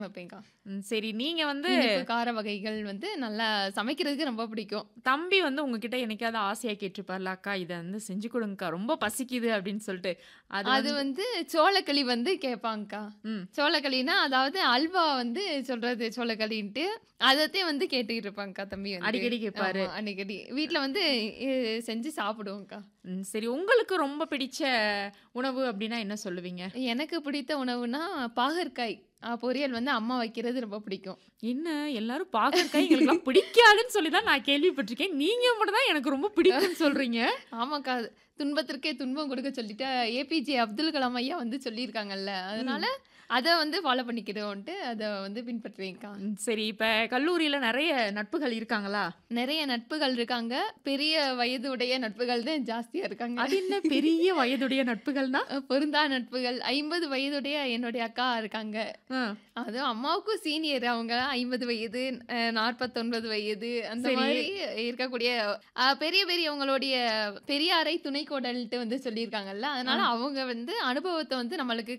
வைப்பேன்க்கா. ம். சரி. நீங்க வந்து இனிப்பு, கார வகைகள் வந்து நல்லா சமைக்கிறதுக்கு ரொம்ப பிடிக்கும். தம்பி வந்து உங்ககிட்ட என்னைக்காவது ஆசையா கேட்டுருப்பார்ல, "அக்கா இத வந்து செஞ்சு குடுங்கக்கா. ரொம்ப பசிக்குது" அப்படின்னு சொல்லிட்டு. அது அது வந்து வந்து சோளக்களி வந்து கேட்பாங்க்கா. ம். சோளக்களின்னா, அதாவது அல்வா வந்து சொல்றது சோளக்களின்ட்டு, அதத்தையும் வந்து கேட்டுக்கிட்டு இருப்பாங்க்கா தம்பி வந்து. அடிக்கடி கேட்பாரு. ஆமா, அடிக்கடி. வீட்ல வந்து எ செஞ்சு சாப்பிடுவோம்க்கா. ம். சரி. உங்களுக்கு ரொம்ப பிடிச்ச உணவு அப்படின்னா என்ன சொல்லுவீங்க? எனக்கு பிடித்த உணவுனா, பாகற்காய் அ பொரியல் வந்து அம்மா வைக்கிறது ரொம்ப பிடிக்கும். என்ன எல்லாரும் பாகற்காய் எங்களுக்கெல்லாம் பிடிக்காதுன்னு சொல்லி தான் நான் கேள்விப்பட்டுருக்கேன். நீங்க மட்டும் தான் எனக்கு ரொம்ப பிடிக்கும்னு சொல்றீங்க. ஆமாக்கா. துன்பத்திற்கே துன்பம் கொடுக்க சொல்லிட்டு ஏபிஜே அப்துல் கலாம் ஐயா வந்து சொல்லியிருக்காங்கல்ல. அதனால ம். அத வந்து ஃபாலோ பண்ணிக்கிறோன்ட்டு அத வந்து பின்பற்றுவேன்க்கா. ம். சரி. இப்ப கல்லூரியில நெறைய நட்புகள் இருக்காங்களா? நெறைய நட்புகள் இருக்காங்க. பெரிய வயது உடைய நட்புகள் தான் ஜாஸ்தியா இருக்காங்க. அது என்ன பெரிய வயதுடைய நட்புகள்னா? அ பொருந்தா நட்புகள். 50 வயதுடைய என்னுடைய அக்கா இருக்காங்க. ஆ. அதுவும் அம்மாவுக்கும் சீனியர் அவங்க 50 வயது, அ 49 வயது அந்த சரி. மாரி இருக்கக்கூடிய அ பெரிய பெரியவங்களுடைய பெரியாரை துணைக்கோடல்ட்டு வந்து சொல்லியிருக்காங்கல்ல. அதனால ஆ. அவங்க வந்து அனுபவத்த வந்து நம்மளுக்கு